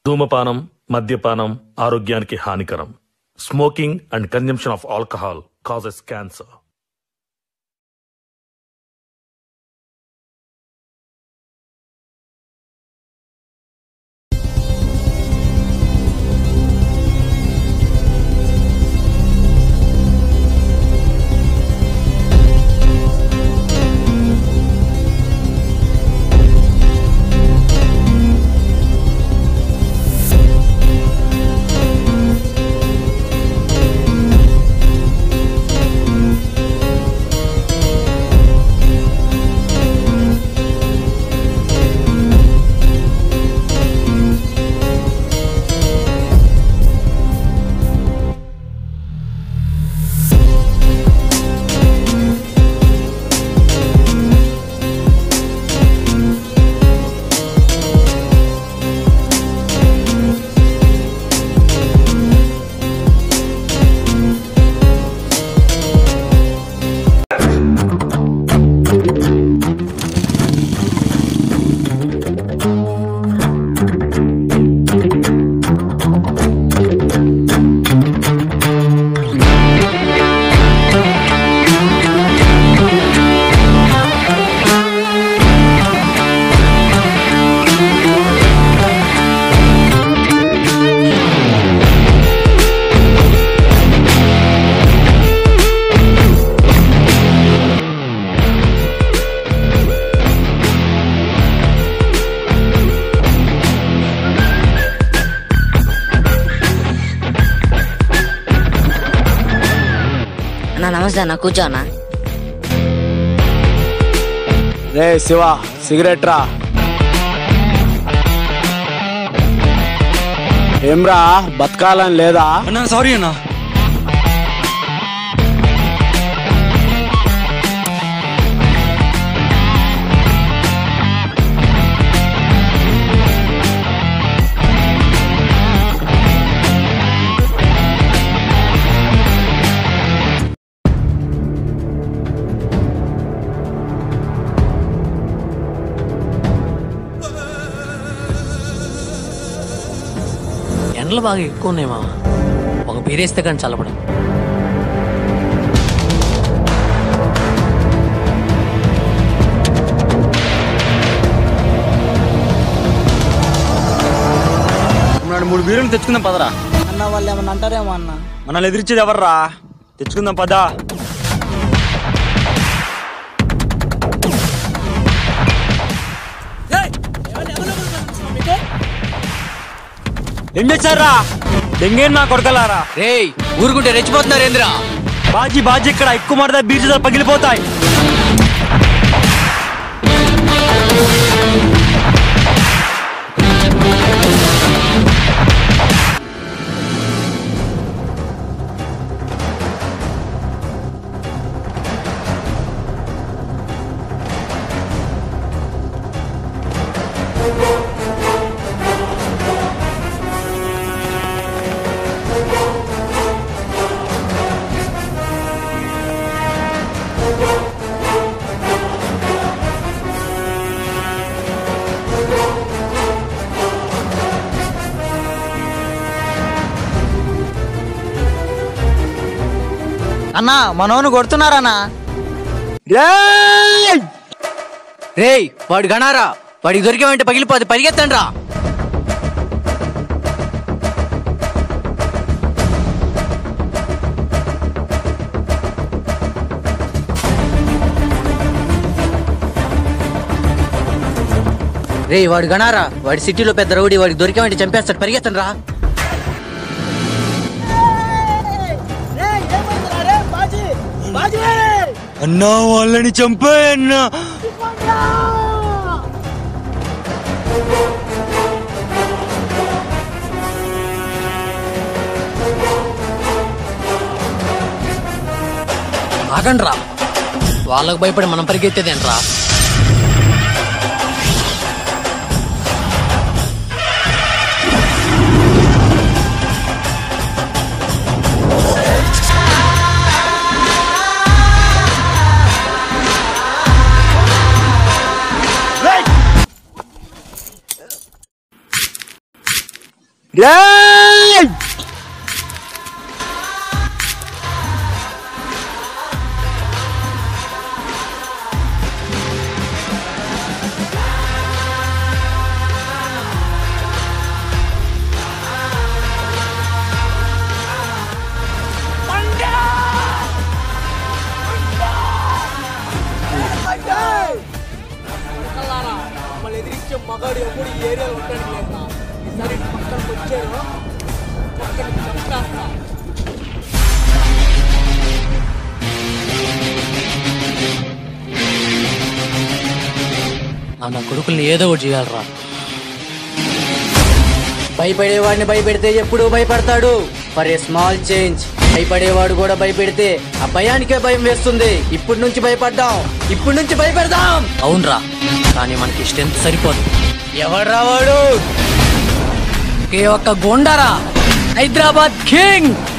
ధూమపానం మద్యపానం ఆరోగ్యానికి హానికరం smoking and consumption of alcohol causes cancer అన్న నమస్తే అన్న కూర్చో అన్న రే శివ సిగరెట్ రా ఏమ్రా బతకాలని లేదా అన్నా సారీ అన్నా ఎండలు బాగా ఎక్కువ ఉన్నాయి మామ ఒక బీరేస్తే కానీ చల్లబడం నాడు మూడు బీరులు తెచ్చుకుందాం పదరా అన్న వాళ్ళు ఏమన్నా అంటారేమో అన్న మనల్ని ఎదిరించేది ఎవర్రా తెచ్చుకుందాం పదా ఏం చేశారా దెంగేం నా కొడకలారా రేయ్ ఊరుకుంటే రెచ్చిపోతున్నారు ఏంద్రా బాజీ బాజీ ఇక్కడ ఎక్కువ మడదా బీచ్ పగిలిపోతాయి అన్నా మనోను కొడుతున్నారన్నా రేయ్! రేయ్ వాడు గణారా వాడికి దొరికేవంటే పగిలిపోతే పరిగెత్తండి రా రేయ్ వాడు గణారా వాడి సిటీలో పెద్ద రౌడీ వాడికి దొరికేవంటే చంపేస్తాడు పరిగెత్తండి రా అన్నా వాళ్ళని చంపే అన్నా ఆగండి రా వాళ్ళకు భయపడి మనం పరిగెత్తేదేంట్రా రేయ్ ఆ నా కొడుకుల్ని ఏదో ఒకటి చేయాలరా భయపడేవాడిని భయపెడితే ఎప్పుడు భయపడతాడు ఫర్ ఏ స్మాల్ చేంజ్ భయపడేవాడు కూడా భయపెడితే ఆ భయానికే భయం వేస్తుంది ఇప్పటి నుంచి భయపడ్డాం ఇప్పటి నుంచి భయపెడదాం అవునరా కానీ మనకి స్ట్రెంత్ సరిపోదు ఎవడ్రా వాడు ఒకే ఒక్క గోండారా హైదరాబాద్ కింగ్